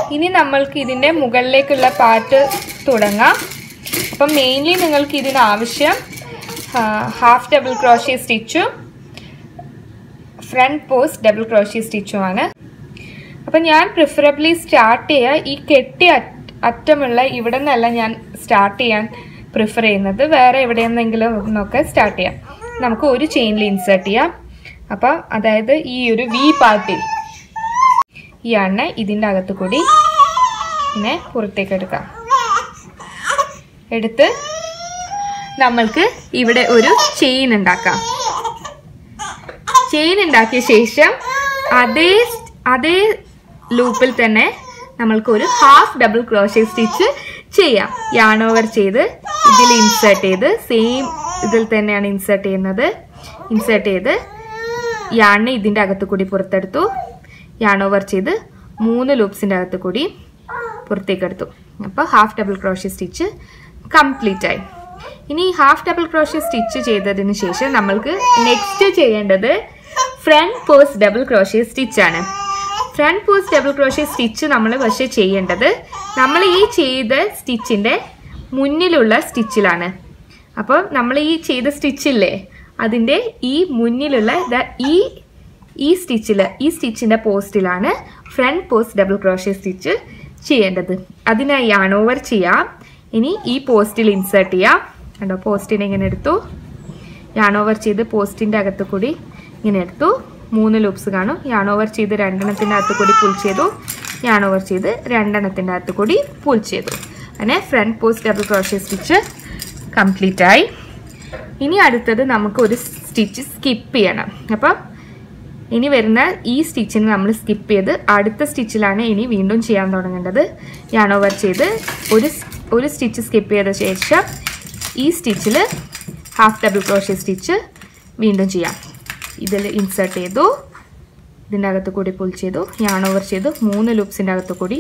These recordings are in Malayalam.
ഇനി നമ്മൾക്ക് ഇതിൻ്റെ മുകളിലേക്കുള്ള പാർട്ട് തുടങ്ങാം അപ്പം മെയിൻലി നിങ്ങൾക്ക് ഇതിന് ആവശ്യം ഹാഫ് ഡബിൾ ക്രോഷ്യ സ്റ്റിച്ചും ഫ്രണ്ട് പോസ്റ്റ് ഡബിൾ ക്രോഷ്യ സ്റ്റിച്ചുമാണ് അപ്പം ഞാൻ പ്രിഫറബിളി സ്റ്റാർട്ട് ചെയ്യുക ഈ കെട്ടി അറ്റ്- അറ്റമുള്ള ഇവിടെ നിന്നല്ല ഞാൻ സ്റ്റാർട്ട് ചെയ്യാൻ പ്രിഫർ ചെയ്യുന്നത് വേറെ എവിടെയെന്നെങ്കിലും ഒക്കെ സ്റ്റാർട്ട് ചെയ്യാം നമുക്ക് ഒരു ചെയിനിൽ ഇൻസേർട്ട് ചെയ്യാം അപ്പം അതായത് ഈ ഒരു വി പാർട്ടിൽ ഈ എണ്ണ ഇതിൻ്റെ അകത്ത് കൂടി ഇങ്ങനെ പുറത്തേക്ക് എടുക്കാം എടുത്ത് നമ്മൾക്ക് ഇവിടെ ഒരു ചെയിൻ ഉണ്ടാക്കാം ചെയിൻ ഉണ്ടാക്കിയ ശേഷം അതേ അതേ ലൂപ്പിൽ തന്നെ നമ്മൾക്ക് ഒരു ഹാഫ് ഡബിൾ ക്രോഷ്യ സ്റ്റിച്ച് ചെയ്യാം യാൺ ഓവർ ചെയ്ത് ഇതിൽ ഇൻസേർട്ട് ചെയ്ത് സെയിം ഇതിൽ തന്നെയാണ് ഇൻസേർട്ട് ചെയ്യുന്നത് ഇൻസേർട്ട് ചെയ്ത് യാണിനെ ഇതിൻ്റെ അകത്ത് കൂടി പുറത്തെടുത്തു യാൺ ഓവർ ചെയ്ത് മൂന്ന് ലൂപ്സിൻ്റെ അകത്ത് കൂടി പുറത്തേക്ക് എടുത്തു അപ്പോൾ half double crochet stitch complete ആയി ഇനി ഹാഫ് ഡബിൾ ക്രോഷ്യ സ്റ്റിച്ച് ചെയ്തതിന് ശേഷം നമ്മൾക്ക് നെക്സ്റ്റ് ചെയ്യേണ്ടത് front post double crochet stitch ആണ് front post double crochet stitch നമ്മൾ പക്ഷേ ചെയ്യേണ്ടത് നമ്മൾ ഈ ചെയ്ത സ്റ്റിച്ചിൻ്റെ മുന്നിലുള്ള സ്റ്റിച്ചിലാണ് അപ്പോൾ നമ്മൾ ഈ ചെയ്ത സ്റ്റിച്ചില്ലേ അതിൻ്റെ ഈ മുന്നിലുള്ള ദാ ഈ ഈ സ്റ്റിച്ചിൽ ഈ സ്റ്റിച്ചിൻ്റെ പോസ്റ്റിലാണ് front post double crochet stitch ചെയ്യേണ്ടത് അതിനായി യാൺ ഓവർ ചെയ്യാം ഇനി ഈ പോസ്റ്റിൽ ഇൻസേർട്ട് ചെയ്യാം കണ്ടോ പോസ്റ്റിനെ ഇങ്ങനെ എടുത്തു യാൺ ഓവർ ചെയ്ത് പോസ്റ്റിൻ്റെ അകത്ത് കൂടി ഇങ്ങനെ എടുത്തു മൂന്ന് ലൂപ്സ് കാണും യാൺ ഓവർ ചെയ്ത് രണ്ടെണ്ണത്തിൻ്റെ അകത്ത് കൂടി പുൾ ചെയ്തു യാൺ ഓവർ ചെയ്ത് രണ്ടെണ്ണത്തിൻ്റെ അകത്ത് കൂടി പുൾ ചെയ്തു അങ്ങനെ front post double crochet stitch complete ആയി ഇനി അടുത്തത് നമുക്ക് ഒരു സ്റ്റിച്ച് സ്കിപ്പ് ചെയ്യണം അപ്പം ഇനി വരുന്ന ഈ സ്റ്റിച്ചിന് നമ്മൾ സ്കിപ്പ് ചെയ്ത് അടുത്ത സ്റ്റിച്ചിലാണ് ഇനി വീണ്ടും ചെയ്യാൻ തുടങ്ങേണ്ടത് യാൺ ഓവർ ചെയ്ത് ഒരു സ്- ഒരു സ്റ്റിച്ച് സ്കിപ്പ് ചെയ്ത ശേഷം ഈ സ്റ്റിച്ചിൽ ഹാഫ് ഡബിൾ ക്രോഷ്യ സ്റ്റിച്ച് വീണ്ടും ചെയ്യാം ഇതിൽ ഇൻസേർട്ട് ചെയ്തു ഇതിൻ്റെ അകത്ത് കൂടി പുൾ ചെയ്തു യാൺ ഓവർ ചെയ്തു മൂന്ന് ലൂപ്സിൻ്റെ അകത്ത് കൂടി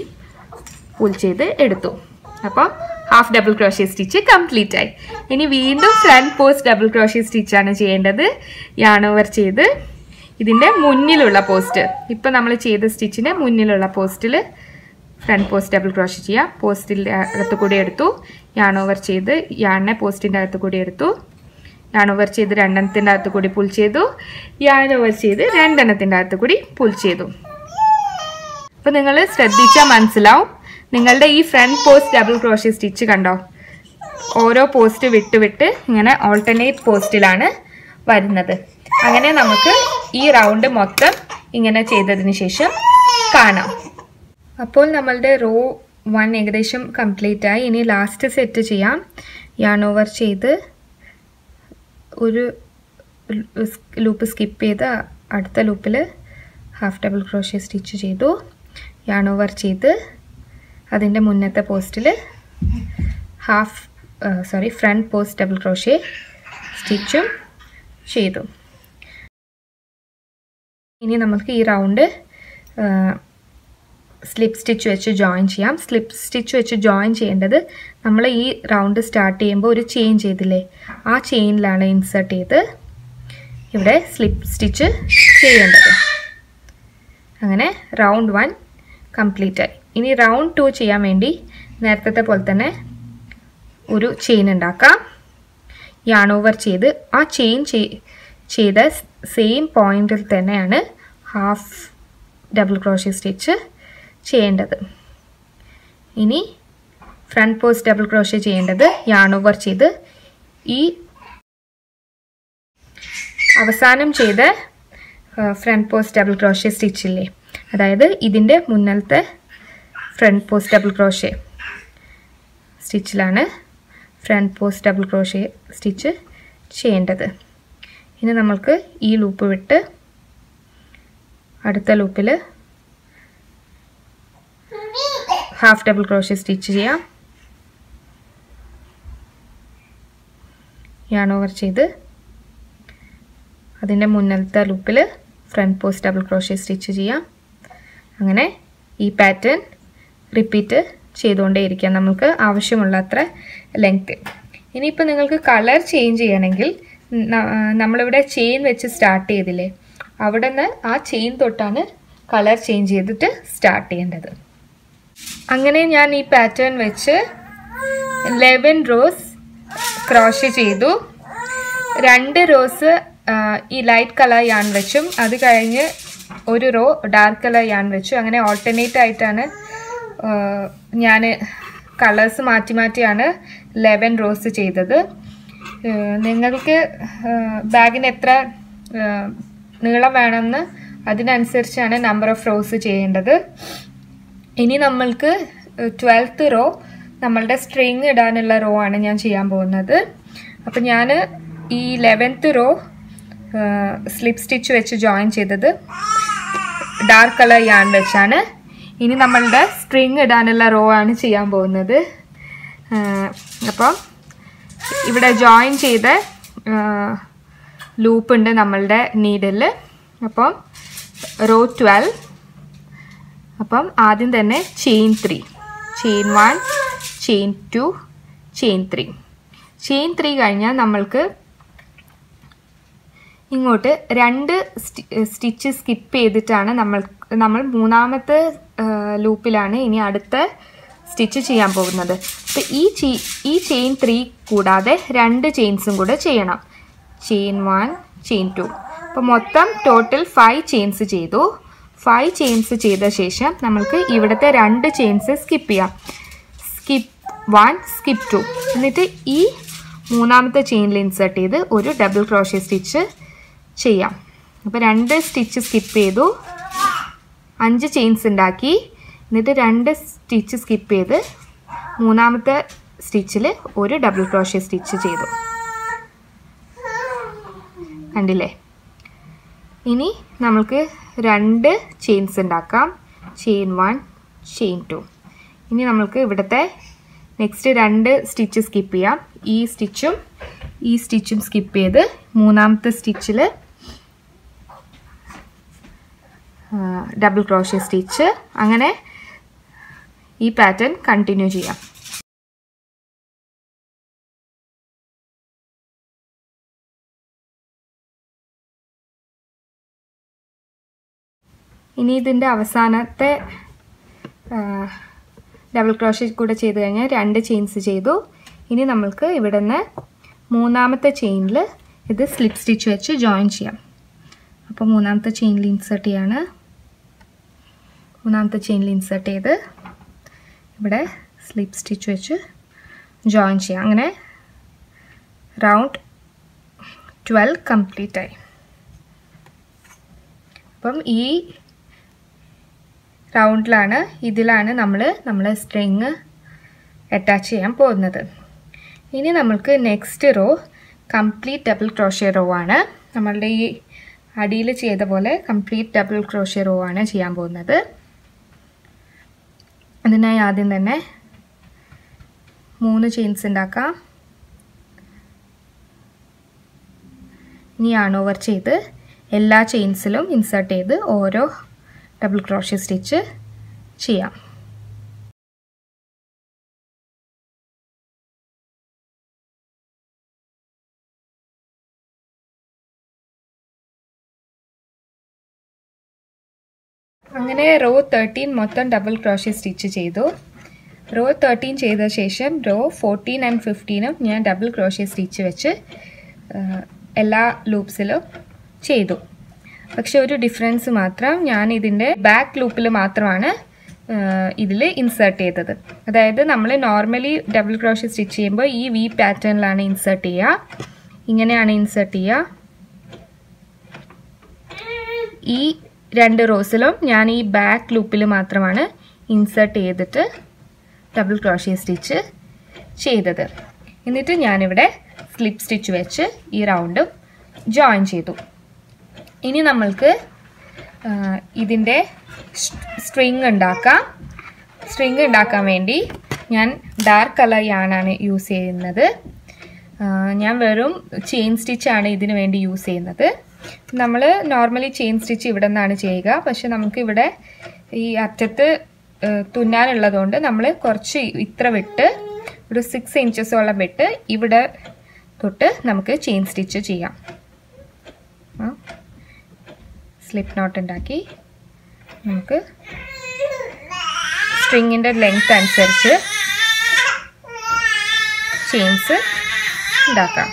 പുൾ ചെയ്ത് എടുത്തു അപ്പോൾ half double crochet stitch complete ആയി ഇനി വീണ്ടും ഫ്രണ്ട് പോസ്റ്റ് ഡബിൾ ക്രോഷ്യ സ്റ്റിച്ചാണ് ചെയ്യേണ്ടത് യാൺ ഓവർ ചെയ്ത് ഇതിൻ്റെ മുന്നിലുള്ള പോസ്റ്റ് ഇപ്പം നമ്മൾ ചെയ്ത സ്റ്റിച്ചിൻ്റെ മുന്നിലുള്ള പോസ്റ്റിൽ ഫ്രണ്ട് പോസ്റ്റ് ഡബിൾ ക്രോഷ്യ ചെയ്യാം പോസ്റ്റിൻ്റെ അകത്ത് കൂടി എടുത്തു യാൺ ഓവർ ചെയ്ത് യാണിനെ പോസ്റ്റിൻ്റെ അകത്ത് കൂടി എടുത്തു യാൺ ഓവർ ചെയ്ത് രണ്ടെണ്ണത്തിൻ്റെ അകത്ത് കൂടി പുൾ ചെയ്തു യാൺ ഓവർ ചെയ്ത് രണ്ടെണ്ണത്തിൻ്റെ അകത്ത് കൂടി പുൾ ചെയ്തു അപ്പോൾ നിങ്ങൾ ശ്രദ്ധിച്ചാൽ മനസ്സിലാവും നിങ്ങളുടെ ഈ front post double crochet stitch കണ്ടോ ഓരോ പോസ്റ്റ് വിട്ട് വിട്ട് ഇങ്ങനെ ഓൾട്ടർനേറ്റ് പോസ്റ്റിലാണ് വരുന്നത് അങ്ങനെ നമുക്ക് ഈ റൗണ്ട് മൊത്തം ഇങ്ങനെ ചെയ്തതിന് ശേഷം കാണാം അപ്പോൾ നമ്മളുടെ റോ വൺ ഏകദേശം കംപ്ലീറ്റ് ആയി ഇനി ലാസ്റ്റ് സെറ്റ് ചെയ്യാം യാൺ ഓവർ ചെയ്ത് ഒരു ലൂപ്പ് സ്കിപ്പ് ചെയ്ത് അടുത്ത ലൂപ്പിൽ ഹാഫ് ഡബിൾ ക്രോഷ്യ സ്റ്റിച്ച് ചെയ്തു യാൺ ഓവർ ചെയ്ത് അതിൻ്റെ മുന്നത്തെ പോസ്റ്റിൽ half sorry front post double crochet സ്റ്റിച്ചും ചെയ്തു ഇനി നമുക്ക് ഈ റൗണ്ട് സ്ലിപ്പ് സ്റ്റിച്ച് വെച്ച് ജോയിൻ ചെയ്യാം സ്ലിപ്പ് സ്റ്റിച്ച് വെച്ച് ജോയിൻ ചെയ്യേണ്ടത് നമ്മൾ ഈ റൗണ്ട് സ്റ്റാർട്ട് ചെയ്യുമ്പോൾ ഒരു ചെയിൻ ചെയ്തില്ലേ ആ ചെയിനിലാണ് ഇൻസേർട്ട് ചെയ്ത് ഇവിടെ സ്ലിപ്പ് സ്റ്റിച്ച് ചെയ്യേണ്ടത് അങ്ങനെ റൗണ്ട് വൺ കംപ്ലീറ്റ് ആയി ഇനി റൗണ്ട് ടു ചെയ്യാൻ വേണ്ടി നേരത്തെ പോലെ തന്നെ ഒരു ചെയിൻ ഉണ്ടാക്കാം യാൺ ഓവർ ചെയ്ത് ആ ചെയിൻ ചെയ്ത സെയിം പോയിന്റിൽ തന്നെയാണ് ഹാഫ് ഡബിൾ ക്രോഷ്യ സ്റ്റിച്ച് ചെയ്യേണ്ടത് ഇനി ഫ്രണ്ട് പോസ്റ്റ് ഡബിൾ ക്രോഷ്യ ചെയ്യേണ്ടത് യാൺ ഓവർ ചെയ്ത് ഈ അവസാനം ചെയ്ത ഫ്രണ്ട് പോസ്റ്റ് ഡബിൾ ക്രോഷ്യ സ്റ്റിച്ചില്ലേ അതായത് ഇതിൻ്റെ മുന്നിലത്തെ ഫ്രണ്ട് പോസ്റ്റ് ഡബിൾ ക്രോഷ്യ സ്റ്റിച്ചിലാണ് front post double crochet stitch ചെയ്യേണ്ടത് ഇനി നമ്മൾക്ക് ഈ ലൂപ്പ് വിട്ട് അടുത്ത ലൂപ്പിൽ ഹാഫ് ഡബിൾ ക്രോഷ്യ സ്റ്റിച്ച് ചെയ്യാം യാൺ ഓവർ ചെയ്ത് അതിൻ്റെ മുന്നിലത്തെ ലൂപ്പിൽ front post double crochet stitch ചെയ്യാം അങ്ങനെ ഈ പാറ്റേൺ റിപ്പീറ്റ് ചെയ്തുകൊണ്ടേയിരിക്കാം നമുക്ക് ആവശ്യമുള്ള അത്ര ലെങ്ത് ഇനിയിപ്പോൾ നിങ്ങൾക്ക് കളർ ചേഞ്ച് ചെയ്യണമെങ്കിൽ ന- നമ്മളിവിടെ ചെയിൻ വെച്ച് സ്റ്റാർട്ട് ചെയ്തില്ലേ അവിടെ നിന്ന് ആ ചെയിൻ തൊട്ടാണ് കളർ ചേഞ്ച് ചെയ്തിട്ട് സ്റ്റാർട്ട് ചെയ്യേണ്ടത് അങ്ങനെ ഞാൻ ഈ പാറ്റേൺ വെച്ച് ലെവൻ റോസ് ക്രോഷ് ചെയ്തു രണ്ട് റോസ് ഈ ലൈറ്റ് കളർ യാൺ വെച്ചും അത് കഴിഞ്ഞ് ഒരു റോ ഡാർക്ക് കളർ യാൺ വെച്ചു അങ്ങനെ ഓൾട്ടർനേറ്റ് ആയിട്ടാണ് ഞാൻ കളേഴ്സ് മാറ്റി മാറ്റിയാണ് ലെവൻ റോസ് ചെയ്തത് ഏഹ് നിങ്ങൾക്ക് ബാഗിന് എത്ര ഏഹ് നീളം വേണമെന്ന് അതിനനുസരിച്ചാണ് നമ്പർ ഓഫ് റോസ് ചെയ്യേണ്ടത് ഇനി നമ്മൾക്ക് ട്വൽത്ത് റോ നമ്മളുടെ സ്ട്രിങ് ഇടാനുള്ള റോ ആണ് ഞാൻ ചെയ്യാൻ പോകുന്നത് അപ്പം ഞാൻ ഈ ലെവൻത്ത് റോ സ്ലിപ്പ് സ്റ്റിച്ച് വെച്ച് ജോയിൻ ചെയ്തത് ഡാർക്ക് കളർ യാൺ വെച്ചാണ് ഇനി നമ്മളുടെ സ്ട്രിങ് ഇടാനുള്ള റോ ആണ് ചെയ്യാൻ പോകുന്നത് അപ്പം ഇവിടെ ജോയിൻ ചെയ്ത ലൂപ്പ് ഉണ്ട് നമ്മളുടെ നീഡിൽ അപ്പം റോ ട്വൽവ് അപ്പം ആദ്യം തന്നെ chain three chain one chain two chain three chain three കഴിഞ്ഞാൽ നമ്മൾക്ക് ഇങ്ങോട്ട് രണ്ട് സ്റ്റിച്ച് സ്കിപ്പ് ചെയ്തിട്ടാണ് നമ്മൾ നമ്മൾ മൂന്നാമത്തെ ലൂപ്പിലാണ് ഇനി അടുത്ത സ്റ്റിച്ച് ചെയ്യാൻ പോകുന്നത് അപ്പോൾ ഈ ചീ ഈ ചെയിൻ ത്രീ കൂടാതെ രണ്ട് ചെയിൻസും കൂടെ ചെയ്യണം ചെയിൻ വൺ ചെയിൻ ടു അപ്പോൾ മൊത്തം ടോട്ടൽ ഫൈവ് ചെയിൻസ് ചെയ്തു ഫൈവ് ചെയിൻസ് ചെയ്ത ശേഷം നമ്മൾക്ക് ഇവിടുത്തെ രണ്ട് ചെയിൻസ് സ്കിപ്പ് ചെയ്യാം സ്കിപ്പ് വൺ സ്കിപ്പ് ടു എന്നിട്ട് ഈ മൂന്നാമത്തെ ചെയിനിൽ ഇൻസേർട്ട് ചെയ്ത് ഒരു ഡബിൾ ക്രോഷ്യ സ്റ്റിച്ച് ചെയ്യാം അപ്പോൾ രണ്ട് സ്റ്റിച്ച് സ്കിപ്പ് ചെയ്തു അഞ്ച് ചെയിൻസ് ഉണ്ടാക്കി എന്നിട്ട് രണ്ട് സ്റ്റിച്ച് സ്കിപ്പ് ചെയ്ത് മൂന്നാമത്തെ സ്റ്റിച്ചിൽ ഒരു ഡബിൾ ക്രോഷ്യ സ്റ്റിച്ച് ചെയ്തു കണ്ടില്ലേ ഇനി നമുക്ക് രണ്ട് ചെയിൻസ് ഉണ്ടാക്കാം ചെയിൻ വൺ ചെയിൻ ടു ഇനി നമുക്ക് ഇവിടുത്തെ നെക്സ്റ്റ് രണ്ട് സ്റ്റിച്ച് സ്കിപ്പ് ചെയ്യാം ഈ സ്റ്റിച്ചും ഈ സ്റ്റിച്ചും സ്കിപ്പ് ചെയ്ത് മൂന്നാമത്തെ സ്റ്റിച്ചിൽ ഡബിൾ ക്രോഷ്യ സ്റ്റിച്ച് അങ്ങനെ ഈ പാറ്റേൺ കണ്ടിന്യൂ ചെയ്യാം ഇനി ഇതിൻ്റെ അവസാനത്തെ ഡബിൾ ക്രോഷ്യ കൂടെ ചെയ്ത് കഴിഞ്ഞാൽ രണ്ട് ചെയിൻസ് ചെയ്തു ഇനി നമ്മൾക്ക് ഇവിടെ നിന്ന് മൂന്നാമത്തെ ചെയിനിൽ ഇത് സ്ലിപ്പ് സ്റ്റിച്ച് വെച്ച് ജോയിൻ ചെയ്യാം അപ്പോൾ മൂന്നാമത്തെ ചെയിനിൽ ഇൻസേർട്ട് ചെയ്യാണ് മൂന്നാമത്തെ ചെയിനിൽ ഇൻസേർട്ട് ചെയ്ത് ഇവിടെ സ്ലിപ്പ് സ്റ്റിച്ച് വെച്ച് ജോയിൻ ചെയ്യാം അങ്ങനെ റൗണ്ട് ട്വൽവ് കംപ്ലീറ്റ് ആയി അപ്പം ഈ റൗണ്ടിലാണ് ഇതിലാണ് നമ്മൾ നമ്മൾ സ്ട്രിങ് അറ്റാച്ച് ചെയ്യാൻ പോകുന്നത് ഇനി നമ്മൾക്ക് next row complete double crochet row ആണ് നമ്മളുടെ ഈ അടിയിൽ ചെയ്ത പോലെ കംപ്ലീറ്റ് ഡബിൾ ക്രോഷ്യ റോ ആണ് ചെയ്യാൻ പോകുന്നത് അതിനായി ആദ്യം തന്നെ മൂന്ന് ചെയിൻസ് ഉണ്ടാക്കാം ഇനി ആൺ ഓവർ ചെയ്ത് എല്ലാ ചെയിൻസിലും ഇൻസേർട്ട് ചെയ്ത് ഓരോ ഡബിൾ ക്രോഷ്യ സ്റ്റിച്ച് ചെയ്യാം അങ്ങനെ റോ തേർട്ടീൻ മൊത്തം ഡബിൾ ക്രോഷ്യ സ്റ്റിച്ച് ചെയ്തു റോ തേർട്ടീൻ ചെയ്ത ശേഷം റോ ഫോർട്ടീൻ ആൻഡ് ഫിഫ്റ്റീനും ഞാൻ ഡബിൾ ക്രോഷ്യ സ്റ്റിച്ച് വെച്ച് എല്ലാ ലൂപ്സിലും ചെയ്തു പക്ഷെ ഒരു ഡിഫറൻസ് മാത്രം ഞാൻ ഇതിൻ്റെ ബാക്ക് ലൂപ്പിൽ മാത്രമാണ് ഇതിൽ ഇൻസേർട്ട് ചെയ്തത് അതായത് നമ്മൾ നോർമലി ഡബിൾ ക്രോഷ്യ സ്റ്റിച്ച് ചെയ്യുമ്പോൾ ഈ വി പാറ്റേണിലാണ് ഇൻസേർട്ട് ചെയ്യുക ഇങ്ങനെയാണ് ഇൻസേർട്ട് ചെയ്യുക ഈ രണ്ട് റോസിലും ഞാൻ ഈ ബാക്ക് ലൂപ്പിൽ മാത്രമാണ് ഇൻസേർട്ട് ചെയ്തിട്ട് ഡബിൾ ക്രോഷ്യ സ്റ്റിച്ച് ചെയ്തത് എന്നിട്ട് ഞാനിവിടെ സ്ലിപ്പ് സ്റ്റിച്ച് വെച്ച് ഈ റൗണ്ടും ജോയിൻ ചെയ്തു ഇനി നമ്മൾക്ക് ഇതിൻ്റെ സ്ട്രിങ് ഉണ്ടാക്കാം സ്ട്രിങ് ഉണ്ടാക്കാൻ വേണ്ടി ഞാൻ ഡാർക്ക് കളർ യാണാണ് യൂസ് ചെയ്യുന്നത് ഞാൻ വെറും ചെയിൻ സ്റ്റിച്ചാണ് ഇതിനു വേണ്ടി യൂസ് ചെയ്യുന്നത് നമ്മൾ നോർമലി ചെയിൻ സ്റ്റിച്ച് ഇവിടെ നിന്നാണ് ചെയ്യുക പക്ഷെ നമുക്ക് ഇവിടെ ഈ അറ്റത്ത് തുന്നാനുള്ളതുകൊണ്ട് നമ്മൾ കുറച്ച് ഇത്ര വിട്ട് ഒരു സിക്സ് ഇഞ്ചസോളം വിട്ട് ഇവിടെ തൊട്ട് നമുക്ക് ചെയിൻ സ്റ്റിച്ച് ചെയ്യാം സ്ലിപ്പ് നോട്ട് ഉണ്ടാക്കി നമുക്ക് സ്ട്രിങ്ങിൻ്റെ ലെങ്ത് അനുസരിച്ച് ചെയിൻസ് ഉണ്ടാക്കാം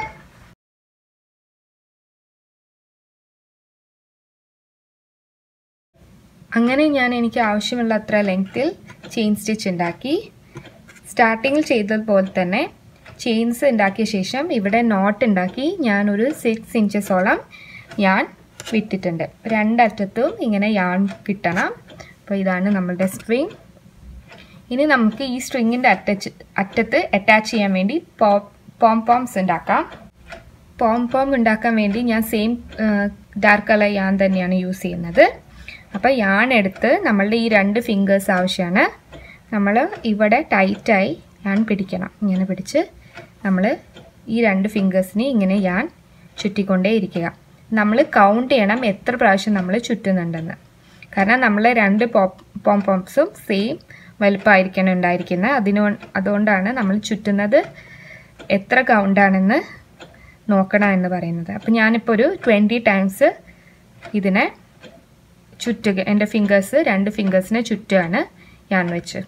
അങ്ങനെ ഞാൻ എനിക്ക് ആവശ്യമുള്ള അത്ര ലെങ്ത്തിൽ ചെയിൻ സ്റ്റിച്ച് ഉണ്ടാക്കി സ്റ്റാർട്ടിങ്ങിൽ ചെയ്തതുപോലെ തന്നെ ചെയിൻസ് ഉണ്ടാക്കിയ ശേഷം ഇവിടെ നോട്ട് ഉണ്ടാക്കി ഞാനൊരു സിക്സ് ഇഞ്ചസോളം ഞാൻ വിട്ടിട്ടുണ്ട് രണ്ടറ്റത്തും ഇങ്ങനെ യാൺ കിട്ടണം അപ്പോൾ ഇതാണ് നമ്മളുടെ സ്ട്രിങ് ഇനി നമുക്ക് ഈ സ്ട്രിങ്ങിൻ്റെ അറ്റച്ച് അറ്റത്ത് അറ്റാച്ച് ചെയ്യാൻ വേണ്ടി പോം പോം പോംസ് ഉണ്ടാക്കാം പോം പോം ഉണ്ടാക്കാൻ വേണ്ടി ഞാൻ സെയിം ഡാർക്ക് കളർ യാൺ തന്നെയാണ് യൂസ് ചെയ്യുന്നത് അപ്പോൾ യാൺ എടുത്ത് നമ്മളുടെ ഈ രണ്ട് ഫിംഗേഴ്സ് ആവശ്യമാണ് നമ്മൾ ഇവിടെ ടൈറ്റായി യാൺ പിടിക്കണം ഇങ്ങനെ പിടിച്ച് നമ്മൾ ഈ രണ്ട് ഫിംഗേഴ്സിനെ ഇങ്ങനെ യാൺ ചുറ്റിക്കൊണ്ടേ ഇരിക്കുക നമ്മൾ കൗണ്ട് ചെയ്യണം എത്ര പ്രാവശ്യം നമ്മൾ ചുറ്റുന്നുണ്ടെന്ന് കാരണം നമ്മൾ രണ്ട് പോപ്പ് പോം പോംസും സെയിം വലുപ്പമായിരിക്കണം ഉണ്ടായിരിക്കുന്നത് അതിനോ അതുകൊണ്ടാണ് നമ്മൾ ചുറ്റുന്നത് എത്ര കൗണ്ടാണെന്ന് നോക്കണം എന്ന് പറയുന്നത് അപ്പം ഞാനിപ്പോൾ ഒരു ട്വൻറ്റി ടൈംസ് ഇതിനെ ചുറ്റുക എൻ്റെ ഫിംഗേഴ്സ് രണ്ട് ഫിംഗേഴ്സിനെ ചുറ്റുകയാണ് ഞാൻ വെച്ച്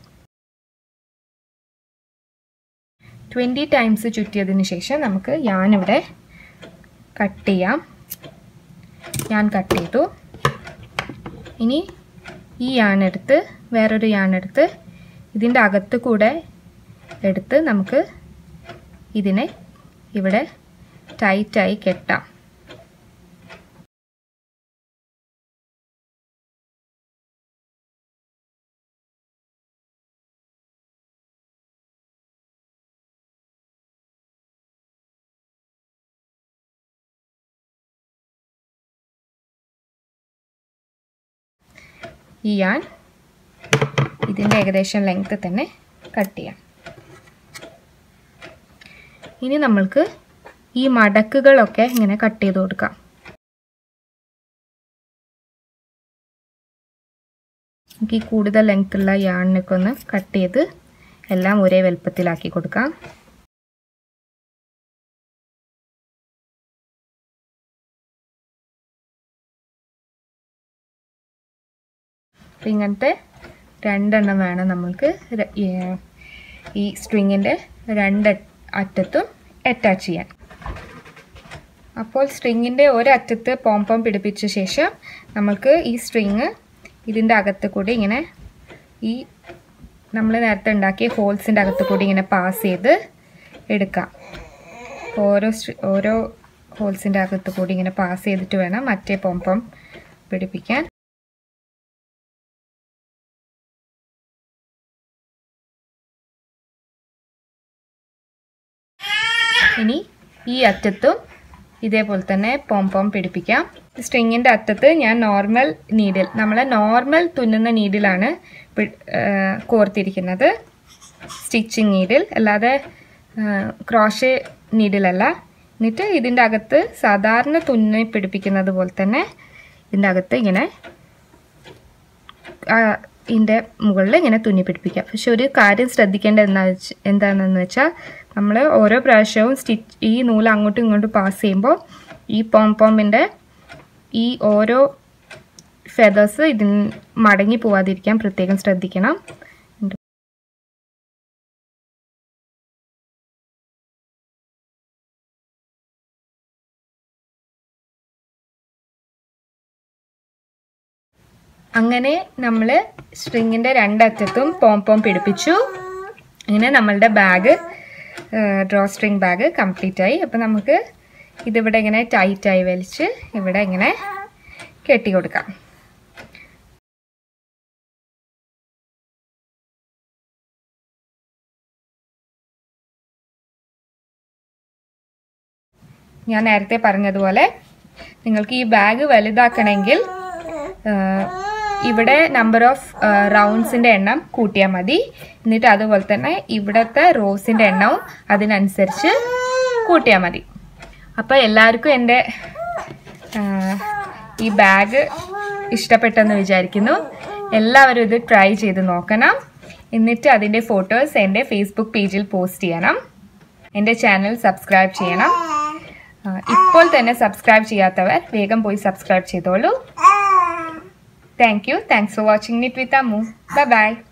ട്വൻറ്റി ടൈംസ് ചുറ്റിയതിന് ശേഷം നമുക്ക് ഞാനിവിടെ കട്ട് ചെയ്യാം ഞാൻ കട്ട് ചെയ്തു ഇനി ഈ യാണെടുത്ത് വേറൊരു യാണെടുത്ത് ഇതിൻ്റെ അകത്ത് കൂടെ എടുത്ത് നമുക്ക് ഇതിനെ ഇവിടെ ടൈറ്റായി കെട്ടാം ഈ യാൺ ഇതിൻ്റെ ഏകദേശം ലെങ്ത്ത് തന്നെ കട്ട് ചെയ്യാം ഇനി നമ്മൾക്ക് ഈ മടക്കുകളൊക്കെ ഇങ്ങനെ കട്ട് ചെയ്ത് കൊടുക്കാം നമുക്ക് ഈ കൂടുതൽ ലെങ്ത്തുള്ള യാണിനൊക്കെ ഒന്ന് കട്ട് ചെയ്ത് എല്ലാം ഒരേ വലുപ്പത്തിലാക്കി കൊടുക്കാം അപ്പം ഇങ്ങനത്തെ രണ്ടെണ്ണം വേണം നമ്മൾക്ക് ര- ഈ- ഈ സ്ട്രിങ്ങിൻ്റെ രണ്ട് അറ്റത്തും അറ്റാച്ച് ചെയ്യാൻ അപ്പോൾ സ്ട്രിങ്ങിൻ്റെ ഒരറ്റത്ത് പോംപോം പിടിപ്പിച്ച ശേഷം നമ്മൾക്ക് ഈ സ്ട്രിങ് ഇതിൻ്റെ അകത്ത് കൂടി ഇങ്ങനെ ഈ നമ്മൾ നേരത്തെ ഉണ്ടാക്കിയ ഹോൾസിൻ്റെ അകത്ത് കൂടി ഇങ്ങനെ പാസ് ചെയ്ത് എടുക്കാം ഓരോ സ്ട്രി- ഓരോ ഹോൾസിൻ്റെ അകത്ത് കൂടി ഇങ്ങനെ പാസ് ചെയ്തിട്ട് വേണം മറ്റേ പോംപോം പിടിപ്പിക്കാൻ ഇനി ഈ അറ്റത്തും ഇതേപോലെ തന്നെ പോം പോം പിടിപ്പിക്കാം സ്ട്രിങ്ങിൻ്റെ അറ്റത്ത് ഞാൻ നോർമൽ നീഡിൽ നമ്മളെ നോർമൽ തുന്നുന്ന നീഡിലാണ് പി- ആ, കോർത്തിരിക്കുന്നത് സ്റ്റിച്ചിങ് നീഡിൽ അല്ലാതെ ക്രോഷേ നീഡിലല്ല എന്നിട്ട് ഇതിൻ്റെ അകത്ത് സാധാരണ തുന്നി പിടിപ്പിക്കുന്നത് പോലെ തന്നെ ഇതിൻ്റെ അകത്ത് ഇങ്ങനെ ആ, ഇതിൻ്റെ മുകളിൽ ഇങ്ങനെ തുന്നി പിടിപ്പിക്കാം പക്ഷെ ഒരു കാര്യം ശ്രദ്ധിക്കേണ്ടത് എന്താ വെച്ച് എന്താണെന്ന് വെച്ചാൽ നമ്മൾ ഓരോ പ്രാവശ്യവും സ്റ്റിച്ച് ഈ നൂല് അങ്ങോട്ടും ഇങ്ങോട്ടും പാസ് ചെയ്യുമ്പോൾ ഈ പോം പോമിൻ്റെ ഈ ഓരോ ഫെതേഴ്സ് ഇതിന് മടങ്ങി പോവാതിരിക്കാൻ പ്രത്യേകം ശ്രദ്ധിക്കണം അങ്ങനെ നമ്മൾ സ്ട്രിങ്ങിൻ്റെ രണ്ടറ്റത്തും പോം പോം പിടിപ്പിച്ചു അങ്ങനെ നമ്മളുടെ bag drawstring bag complete ആയി അപ്പോൾ നമുക്ക് ഇതിവിടെ ഇങ്ങനെ ടൈറ്റായി വലിച്ച് ഇവിടെ ഇങ്ങനെ കെട്ടി കൊടുക്കാം ഞാൻ നേരത്തെ പറഞ്ഞതുപോലെ നിങ്ങൾക്ക് ഈ ബാഗ് വലുതാക്കണമെങ്കിൽ ആ, ഇവിടെ നമ്പർ ഓഫ് റൗണ്ട്സിൻ്റെ എണ്ണം കൂട്ടിയാൽ മതി എന്നിട്ട് അതുപോലെ തന്നെ ഇവിടുത്തെ റോസിൻ്റെ എണ്ണവും അതിനനുസരിച്ച് കൂട്ടിയാൽ മതി അപ്പോൾ എല്ലാവർക്കും എൻ്റെ ആ, ഈ ബാഗ് ഇഷ്ടപ്പെട്ടെന്ന് വിചാരിക്കുന്നു എല്ലാവരും ഇത് ട്രൈ ചെയ്ത് നോക്കണം എന്നിട്ട് അതിൻ്റെ ഫോട്ടോസ് എൻ്റെ ഫേസ്ബുക്ക് പേജിൽ പോസ്റ്റ് ചെയ്യണം എൻ്റെ ചാനൽ സബ്സ്ക്രൈബ് ചെയ്യണം ആ, ഇപ്പോൾ തന്നെ സബ്സ്ക്രൈബ് ചെയ്യാത്തവർ വേഗം പോയി സബ്സ്ക്രൈബ് ചെയ്തോളൂ thank you thanks for watching knit with Ammu bye by